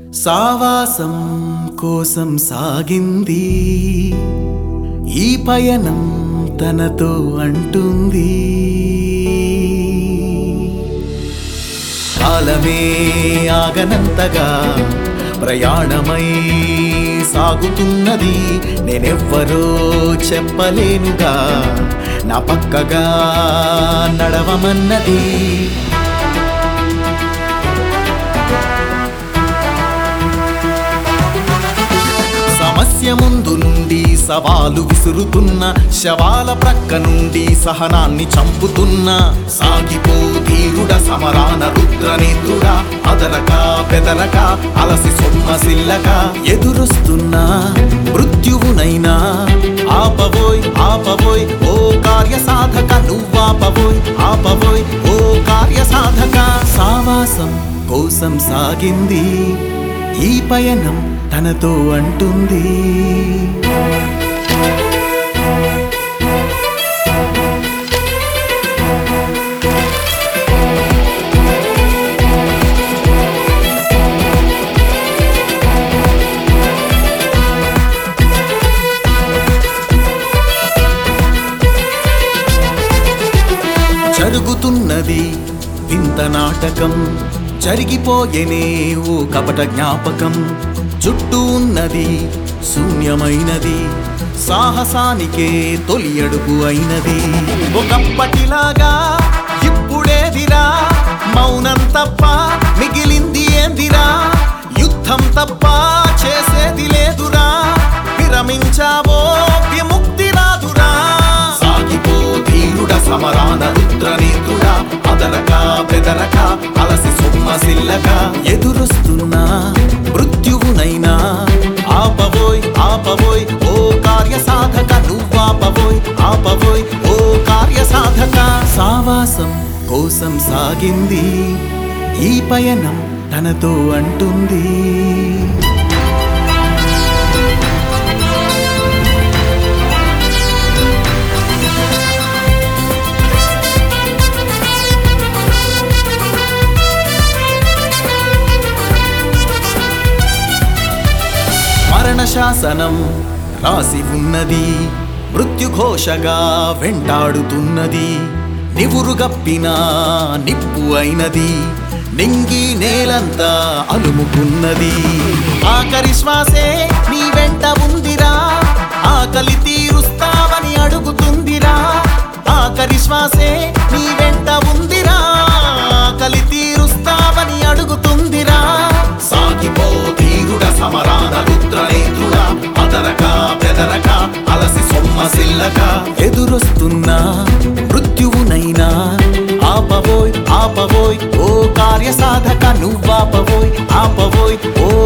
సావాసం కోసం సాగింది ఈ పయనం తనతో అంటుంది కాలమే ఆగనంతగా ప్రయాణమై సాగుతున్నది నేనెవ్వరో చెప్పలేనుగా నా పక్కగా నడవమన్నది సమస్య ముందు నుండి సవాలు విసురుతున్న శవాల ప్రక్క నుండి సహనాన్ని చంపుతున్న సాగిపో ధీరుడ సమరాన రుద్రనేత్రుడ అదరక బెదరక అలసి సొమ్మసిల్లక ఎదురొస్తున్న మృత్యువునైనా ఆపబోయ్ ఆపబోయ్ ఓ కార్య సాధక నువ్వాపబోయ్ ఆపబోయ్ ఓ కార్య సాధక సావాసం కోసం సాగింది ఈ పయనం తనతో అంటుంది జరుగుతున్నది వింత నాటకం జరిగిపోయేనే ఓ కపట జ్ఞాపకం చుట్టూ ఉన్నది శూన్యమైనది సాహసానికే తొలి అడుగు అయినది ఒకప్పటిలాగా ఇప్పుడేదిరా మౌనం తప్ప మిగిలింది ఏందిరా యుద్ధం తప్ప చేసేది లేదురా విరమించావో విముక్తి రాదురా సాగిపో ధీరుడ సమరాన రుద్రనేత్రుడ అదరక బెదరక అలసి సొమ్మసిల్లక ఎదురొస్తున్న మృత్యువునైనా ఆపబోయ్ ఆపబోయ్ ఓ కార్య సాధక నువ్వాపబోయ్ ఆపబోయ్ ఓ కార్య సాధక సావాసం కోసం సాగింది ఈ పయనం తనతో అంటుంది మరణ శాసనం రాసి ఉన్నది మృత్యుఘోషగా వెంటాడుతున్నది నివురుగప్పిన నిప్పు అయినది నింగి నేలంతా అలుముకున్నది ఆఖరి శ్వాసే నీ వెంట ఉందిరా ఆకలి తీరుస్తావని అడుగుతుందిరా ఆఖరి శ్వాసే నీ వెంట ఉందిరా ఆకలి తీరుస్తావని అడుగుతుందిరా సాగిపో ధీరుడ సమరాన రుద్రనేత్రుడ అదరక బెదరక అలసి సొమ్మసిల్లక ఎదురొస్తున్న మృత్యువునైనా ఆపబోయ్ ఆపబోయ్ ఓ కార్య సాధక నువ్వాపబోయ్ ఆపబోయ్ ఓ